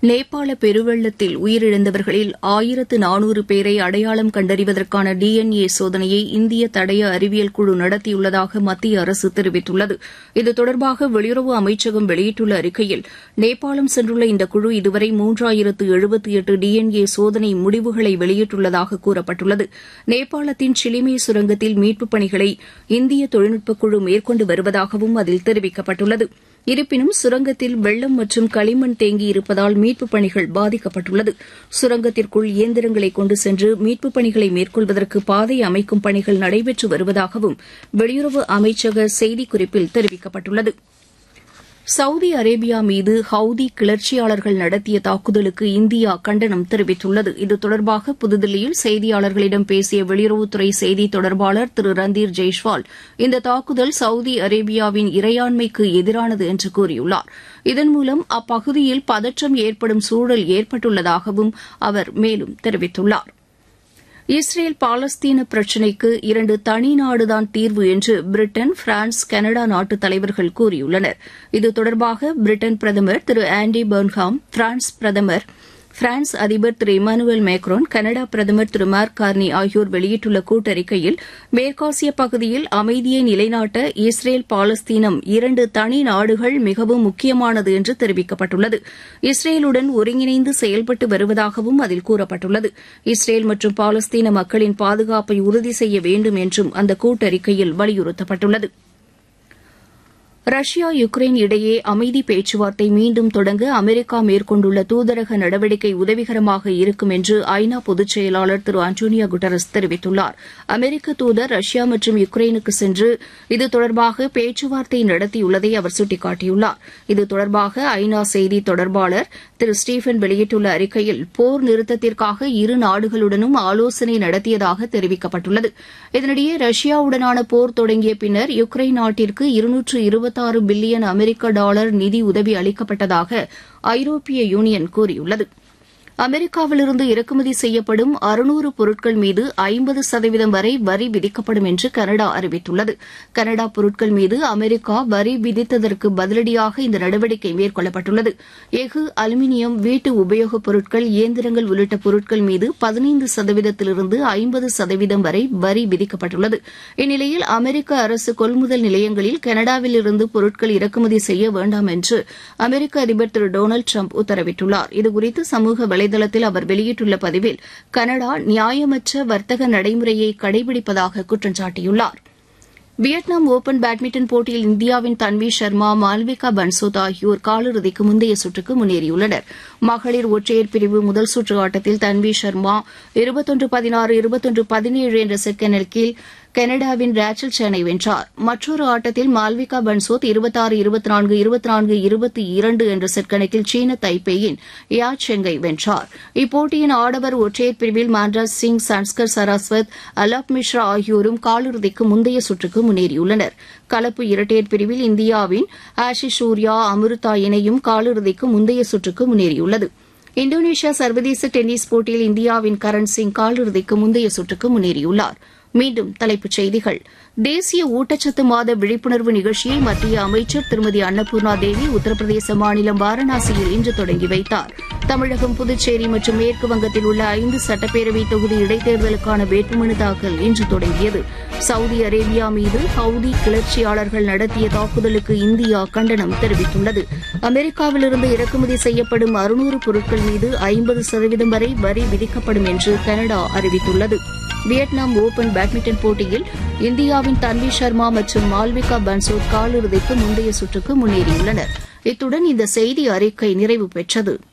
நேபாள பெருவெள்ளத்தில் உயிரிழந்தவர்களில் ஆயிரத்து நானூறு பேரை அடையாளம் கண்டறிவதற்கான டிஎன்ஏ சோதனையை இந்திய தடய அறிவியல் குழு நடத்தியுள்ளதாக மத்திய அரசு தெரிவித்துள்ளது இது தொடர்பாக வெளியுறவு அமைச்சகம் வெளியிட்டுள்ள அறிக்கையில் நேபாளம் சென்றுள்ள இந்த குழு இதுவரை மூன்றாயிரத்து எழுபத்தி எட்டு டிஎன்ஏ சோதனை முடிவுகளை வெளியிட்டுள்ளதாக கூறப்பட்டுள்ளது நேபாளத்தின் சிலிமே சுரங்கத்தில் மீட்புப் பணிகளை இந்திய தொழில்நுட்பக் குழு மேற்கொண்டு வருவதாகவும் அதில் தெரிவிக்கப்பட்டுள்ளது இருப்பினும் சுரங்கத்தில் வெள்ளம் மற்றும் களிமண் தேங்கியிருப்பதால் மீட்புப் பணிகள் பாதிக்கப்பட்டுள்ளது சுரங்கத்திற்குள் இயந்திரங்களை கொண்டு சென்று மீட்புப் பணிகளை மேற்கொள்வதற்கு பாதை அமைக்கும் பணிகள் நடைபெற்று வருவதாகவும் வெளியுறவு அமைச்சக செய்திக்குறிப்பில் தெரிவிக்கப்பட்டுள்ளது சவுதி அரேபியா மீது ஹவுதி கிளர்ச்சியாளர்கள் நடத்திய தாக்குதலுக்கு இந்தியா கண்டனம் தெரிவித்துள்ளது இது தொடர்பாக புதுதில்லியில் செய்தியாளர்களிடம் பேசிய வெளியுறவுத்துறை செய்தி தொடர்பாளர் திரு ரந்தீர் ஜெய்ஷ்வால் இந்த தாக்குதல் சவுதி அரேபியாவின் இறையாண்மைக்கு எதிரானது என்று கூறியுள்ளார் இதன் மூலம் அப்பகுதியில் பதற்றம் ஏற்படும் சூழல் ஏற்பட்டுள்ளதாகவும் அவர் மேலும் தெரிவித்துள்ளார் இஸ்ரேல் பாலஸ்தீன பிரச்சினைக்கு இரண்டு தனி நாடுதான் தீர்வு என்று பிரிட்டன் பிரான்ஸ் கனடா நாட்டு தலைவர்கள் கூறியுள்ளனர் இது தொடர்பாக பிரிட்டன் பிரதமர் திரு ஆண்டி பர்ன்ஹாம் பிரான்ஸ் பிரதமர் பிரான்ஸ் அதிபர் திரு இமானுவேல் மேக்ரோன் கனடா பிரதமர் திரு மார்க் கார்னி ஆகியோர் வெளியிட்டுள்ள கூட்டறிக்கையில் மேற்காசிய பகுதியில் அமைதியை நிலைநாட்ட இஸ்ரேல் பாலஸ்தீனம் இரண்டு தனி நாடுகள் மிகவும் முக்கியமானது என்று தெரிவிக்கப்பட்டுள்ளது இஸ்ரேலுடன் ஒருங்கிணைந்து செயல்பட்டு வருவதாகவும் அதில் கூறப்பட்டுள்ளது இஸ்ரேல் மற்றும் பாலஸ்தீன மக்களின் பாதுகாப்பை உறுதி செய்ய வேண்டும் என்றும் அந்த கூட்டறிக்கையில் வலியுறுத்தப்பட்டுள்ளது ரஷ்யா யுக்ரைன் இடையே அமைதி பேச்சுவார்த்தை மீண்டும் தொடங்க அமெரிக்கா மேற்கொண்டுள்ள தூதரக நடவடிக்கை உதவிகரமாக இருக்கும் என்று ஐநா பொதுச் செயலாளர் திரு அன்டோனியோ குட்டரஸ் தெரிவித்துள்ளார் அமெரிக்க தூதர் ரஷ்யா மற்றும் யுக்ரைனுக்கு சென்று இது தொடர்பாக பேச்சுவார்த்தை நடத்தியுள்ளதை அவர் சுட்டிக்காட்டியுள்ளார் இது தொடர்பாக ஐநா செய்தி தொடர்பாளர் திரு ஸ்டீபன் வெளியிட்டுள்ள அறிக்கையில் போர் நிறுத்தத்திற்காக இரு நாடுகளுடனும் ஆலோசனை நடத்தியதாக தெரிவிக்கப்பட்டுள்ளது இதனிடையே ரஷ்யாவுடனான போர் தொடங்கிய பின்னர் யுக்ரைன் நாட்டிற்கு இருநூற்று இருபத்தாறு பில்லியன் அமெரிக்க டாலர் நிதி உதவி அளிக்கப்பட்டதாக ஐரோப்பிய யூனியன் கூறியுள்ளது அமெரிக்காவிலிருந்து இறக்குமதி செய்யப்படும் அறுநூறு பொருட்கள் மீது ஐம்பது சதவீதம் வரை வரி விதிக்கப்படும் என்று கனடா அறிவித்துள்ளது கனடா பொருட்கள் மீது அமெரிக்கா வரி விதித்ததற்கு பதிலடியாக இந்த நடவடிக்கை மேற்கொள்ளப்பட்டுள்ளது எஃகு அலுமினியம் வீட்டு உபயோகப் பொருட்கள் இயந்திரங்கள் உள்ளிட்ட பொருட்கள் மீது பதினைந்து சதவீதத்திலிருந்து ஐம்பது சதவீதம் வரை வரி விதிக்கப்பட்டுள்ளது இந்நிலையில் அமெரிக்க அரசு கொள்முதல் நிலையங்களில் கனடாவிலிருந்து பொருட்கள் இறக்குமதி செய்ய வேண்டாம் என்று அமெரிக்க அதிபர் திரு டொனால்டு ட்ரம்ப் உத்தரவிட்டுள்ளார் இதுகுறித்து சமூக வலைதளத்தில் அவர் வெளியிட்டுள்ள பதிவில் கனடா நியாயமற்ற வர்த்தக நடைமுறையை கடைபிடிப்பதாக குற்றம் சாட்டியுள்ளார் வியட்நாம் ஒபன் பேட்மிண்டன் போட்டியில் இந்தியாவின் தன்வி சர்மா மால்விகா பன்சோத் ஆகியோர் காலிறுதிக்கு முந்தைய சுற்றுக்கு முன்னேறியுள்ளனர் மகளிர் ஒற்றையர் பிரிவு முதல் சுற்று ஆட்டத்தில் தன்வி சர்மா இருபத்தொன்று பதினாறு இருபத்தொன்று பதினேழு என்ற செட் கணக்கில் கனடாவின் ரேச்சல் சென்னை வென்றார் மற்றொரு ஆட்டத்தில் மால்விகா பன்சோத் இருபத்தாறு இருபத்தி நான்கு இருபத்தி நான்கு இருபத்தி இரண்டு என்ற செட் கணக்கில் சீன தைப்பேயின் யா செங்கை வென்றார் இப்போட்டியின் ஆடவர் ஒற்றையர் பிரிவில் மான்ராஜ் சிங் சன்ஸ்கர் சரஸ்வத் அலாப் மிஸ்ரா ஆகியோரும் காலிறுதிக்கு முந்தைய சுற்றுக்கு முன்னேறியுள்ளனர் கலப்பு இரட்டையர் பிரிவில் இந்தியாவின் ஆஷிஷ் சூர்யா அமிர்தா இணையும் காலிறுதிக்கு முந்தைய சுற்றுக்கு முன்னேறியுள்ளது இந்தோனேஷியா சர்வதேச டென்னிஸ் போட்டியில் இந்தியாவின் கரண் சிங் காலிறுதிக்கு முந்தைய சுற்றுக்கு முன்னேறியுள்ளார் மீண்டும் தலைப்புச் செய்திகள் தேசிய ஊட்டச்சத்து மாத விழிப்புணர்வு நிகழ்ச்சியை மத்திய அமைச்சர் திருமதி அன்னபூர்ணா தேவி உத்தரப்பிரதேச மாநிலம் வாரணாசியில் இன்று தொடங்கி வைத்தார் தமிழகம் புதுச்சேரி மற்றும் மேற்கு வங்கத்தில் உள்ள ஐந்து சட்டப்பேரவை தொகுதி இடைத்தேர்தலுக்கான வேட்புமனு தாக்கல் இன்று தொடங்கியது சவுதி அரேபியா மீது ஹவுதி கிளர்ச்சியாளர்கள் நடத்திய தாக்குதலுக்கு இந்தியா கண்டனம் தெரிவித்துள்ளது அமெரிக்காவிலிருந்து இறக்குமதி செய்யப்படும் அறுநூறு பொருட்கள் மீது ஐம்பது சதவீதம் வரை வரி விதிக்கப்படும் என்று கனடா அறிவித்துள்ளது வியட்நாம் ஓபன் பேட்மிண்டன் போட்டியில் இந்தியாவின் தன்வி சர்மா மற்றும் மால்விகா பன்சோட் காலிறுதிக்கு முந்தைய சுற்றுக்கு முன்னேறியுள்ளனர் இத்துடன் இந்த செய்தி அறிக்கை நிறைவு பெற்றது